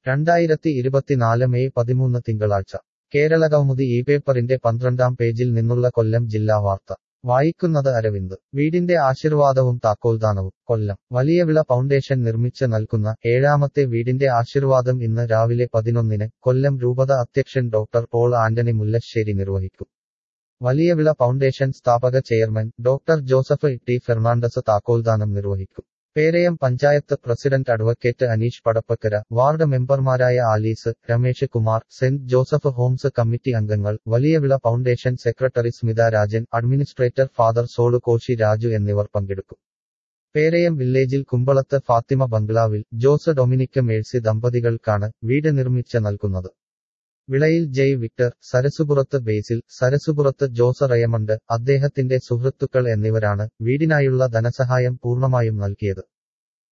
രണ്ടായിരത്തി ഇരുപത്തിനാല് മെയ് പതിമൂന്ന് തിങ്കളാഴ്ച കേരളകൗമുദി ഈ പേപ്പറിന്റെ പന്ത്രണ്ടാം പേജിൽ നിന്നുള്ള കൊല്ലം ജില്ലാ വാർത്ത വായിക്കുന്നത് അരവിന്ദ് വീടിന്റെ ആശീർവാദവും താക്കോൽദാനവും കൊല്ലം വലിയവിള ഫൗണ്ടേഷൻ നിർമ്മിച്ച് നൽകുന്ന ഏഴാമത്തെ വീടിന്റെ ആശീർവാദം ഇന്ന് രാവിലെ പതിനൊന്നിന് കൊല്ലം രൂപത അധ്യക്ഷൻ ഡോക്ടർ പോൾ ആന്റണി മുല്ലശ്ശേരി നിർവഹിക്കും വലിയവിള ഫൗണ്ടേഷൻ സ്ഥാപക chairman doctor Joseph T Fernandez താക്കോൽദാനം നിർവഹിക്കും Perayam panchayat president advocate Aneesh Padappakkara ward മെമ്പർമാരായ Alice Ramesh Kumar saint Joseph homes committee അംഗങ്ങൾ Valiyavila foundation secretary Smitha Rajan administrator father Solu Koshy Raju എന്നിവർ പങ്കെടുക്കും പേരയം വില്ലേജിൽ കുമ്പളത്ത് ഫാത്തിമ ബംഗ്ലാവിൽ ജോസ് ഡൊമിനിക് മേഴ്സി ദമ്പതികൾക്കാണ് വീട് നിർമ്മിച്ച് നൽകുന്നത് വിളയിൽ ജയ് വിക്ടർ സരസുപുറത്ത് ബേസിൽ സരസുപുറത്ത് ജോസ് റയമണ്ട് അദ്ദേഹത്തിന്റെ സുഹൃത്തുക്കൾ എന്നിവരാണ് വീടിനായുള്ള ധനസഹായം പൂർണ്ണമായും നൽകിയത്